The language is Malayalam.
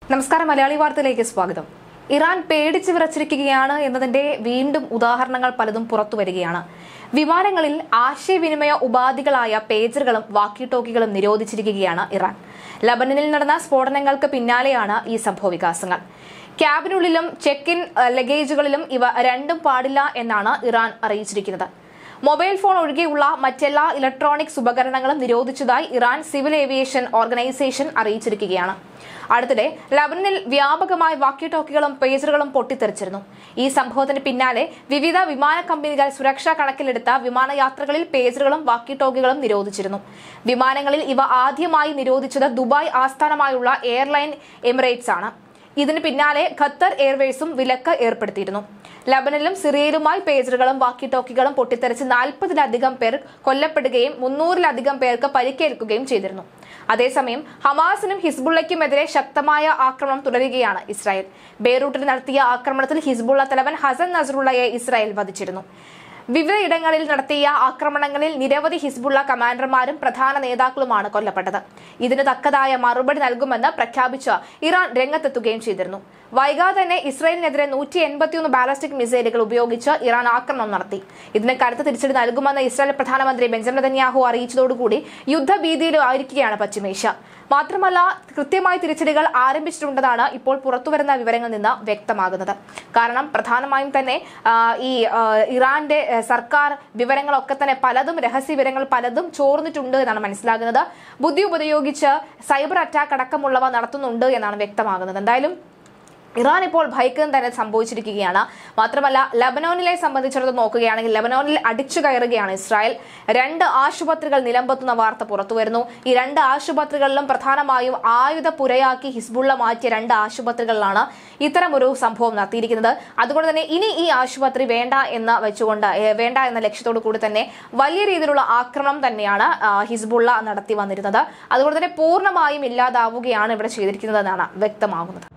നമസ്കാരം മലയാളി വാർത്തയിലേക്ക് സ്വാഗതം ഇറാൻ പേടിച്ചു വിറച്ചിരിക്കുകയാണ് എന്നതിന്റെ വീണ്ടും ഉദാഹരണങ്ങൾ പലതും പുറത്തു വരികയാണ് വിമാനങ്ങളിൽ ആശയവിനിമയ ഉപാധികളായ പേജറുകളും വാക്കി ടോക്കികളും നിരോധിച്ചിരിക്കുകയാണ് ഇറാൻ ലബനനിൽ നടന്ന സ്ഫോടനങ്ങൾക്ക് പിന്നാലെയാണ് ഈ സംഭവ വികാസങ്ങൾ ക്യാബിനുള്ളിലും ചെക്ക് ഇൻ ലഗേജുകളിലും ഇവ രണ്ടും പാടില്ല എന്നാണ് ഇറാൻ അറിയിച്ചിരിക്കുന്നത് മൊബൈൽ ഫോൺ ഒഴികെയുള്ള മറ്റെല്ലാ ഇലക്ട്രോണിക്സ് ഉപകരണങ്ങളും നിരോധിച്ചതായി ഇറാൻ സിവിൽ ഏവിയേഷൻ ഓർഗനൈസേഷൻ അറിയിച്ചിരിക്കുകയാണ് അടുത്തിടെ ലബനനിൽ വ്യാപകമായ വാക്കി ടോക്കികളും പേജറുകളും പൊട്ടിത്തെറിച്ചിരുന്നു ഈ സംഭവത്തിന് പിന്നാലെ വിവിധ വിമാന കമ്പനികൾ സുരക്ഷ കണക്കിലെടുത്ത വിമാനയാത്രകളിൽ പേജറുകളും വാക്കി ടോക്കികളും നിരോധിച്ചിരുന്നു വിമാനങ്ങളിൽ ഇവ ആദ്യമായി നിരോധിച്ചത് ദുബായ് ആസ്ഥാനമായുള്ള എയർലൈൻ എമിറേറ്റ്സ് ആണ് ഇതിന് പിന്നാലെ ഖത്തർ എയർവേസും വിലക്ക് ഏർപ്പെടുത്തിയിരുന്നു ലബനനിലും സിറിയയിലുമായി പേജറുകളും വാക്കി ടോക്കികളും പൊട്ടിത്തെറിച്ച് നാൽപ്പതിലധികം പേർ കൊല്ലപ്പെടുകയും മുന്നൂറിലധികം പേർക്ക് പരിക്കേൽക്കുകയും ചെയ്തിരുന്നു അതേസമയം ഹമാസിനും ഹിസ്ബുള്ളയ്ക്കുമെതിരെ ശക്തമായ ആക്രമണം തുടരുകയാണ് ഇസ്രായേൽ ബെയ്റൂട്ടിൽ നടത്തിയ ആക്രമണത്തിൽ ഹിസ്ബുള്ള തലവൻ ഹസൻ നസറുള്ളയെ ഇസ്രായേൽ വധിച്ചിരുന്നു വിവിധ ഇടങ്ങളിൽ നടത്തിയ ആക്രമണങ്ങളിൽ നിരവധി ഹിസ്ബുള്ള കമാൻഡർമാരും പ്രധാന നേതാക്കളുമാണ് കൊല്ലപ്പെട്ടത് ഇതിന് തക്കതായ മറുപടി നൽകുമെന്ന് പ്രഖ്യാപിച്ച് ഇറാൻ രംഗത്തെത്തുകയും ചെയ്തിരുന്നു വൈകാതെ തന്നെ ഇസ്രായേലിനെതിരെ നൂറ്റി എൺപത്തിയൊന്ന് ബാലസ്റ്റിക് മിസൈലുകൾ ഉപയോഗിച്ച് ഇറാൻ ആക്രമണം നടത്തി ഇതിന് കരുത്ത് തിരിച്ചടി നൽകുമെന്ന് ഇസ്രായേൽ പ്രധാനമന്ത്രി ബെഞ്ചമിൻ നെതന്യാഹു അറിയിച്ചതോടുകൂടി യുദ്ധഭീതിയിലും ആയിരിക്കുകയാണ് പശ്ചിമേഷ്യ മാത്രമല്ല കൃത്യമായ തിരിച്ചടികൾ ആരംഭിച്ചിട്ടുണ്ടെന്നാണ് ഇപ്പോൾ പുറത്തുവരുന്ന വിവരങ്ങളിൽ നിന്ന് വ്യക്തമാകുന്നത് കാരണം പ്രധാനമായും തന്നെ ആ, ഈ ആ, ഇറാന്റെ ആ, സർക്കാർ വിവരങ്ങളൊക്കെ തന്നെ പലതും രഹസ്യ വിവരങ്ങൾ പലതും ചോർന്നിട്ടുണ്ട് എന്നാണ് മനസ്സിലാകുന്നത് ബുദ്ധി ഉപയോഗിച്ച് സൈബർ അറ്റാക്ക് അടക്കമുള്ളവ നടത്തുന്നുണ്ട് എന്നാണ് വ്യക്തമാകുന്നത് എന്തായാലും ഇറാൻ ഇപ്പോൾ ഭയക്കം തന്നെ സംഭവിച്ചിരിക്കുകയാണ് മാത്രമല്ല ലബനോനിലെ സംബന്ധിച്ചിടത്തോളം നോക്കുകയാണെങ്കിൽ ലബനോനിൽ അടിച്ചു കയറുകയാണ് ഇസ്രായേൽ രണ്ട് ആശുപത്രികൾ നിലമ്പെത്തുന്ന വാർത്ത പുറത്തുവരുന്നു ഈ രണ്ട് ആശുപത്രികളിലും പ്രധാനമായും ആയുധ പുരയാക്കി ഹിസ്ബുള്ള മാറ്റിയ രണ്ട് ആശുപത്രികളിലാണ് ഇത്തരമൊരു സംഭവം നടത്തിയിരിക്കുന്നത് അതുകൊണ്ട് തന്നെ ഇനി ഈ ആശുപത്രി വേണ്ട എന്ന് വെച്ചുകൊണ്ട് ഏ, വേണ്ട എന്ന ലക്ഷ്യത്തോടു കൂടി തന്നെ വലിയ രീതിയിലുള്ള ആക്രമണം തന്നെയാണ് ആ, ഹിസ്ബുള്ള നടത്തി വന്നിരുന്നത് അതുകൊണ്ട് തന്നെ പൂർണ്ണമായും ഇല്ലാതാവുകയാണ് ഇവിടെ ചെയ്തിരിക്കുന്നതെന്നാണ് വ്യക്തമാകുന്നത്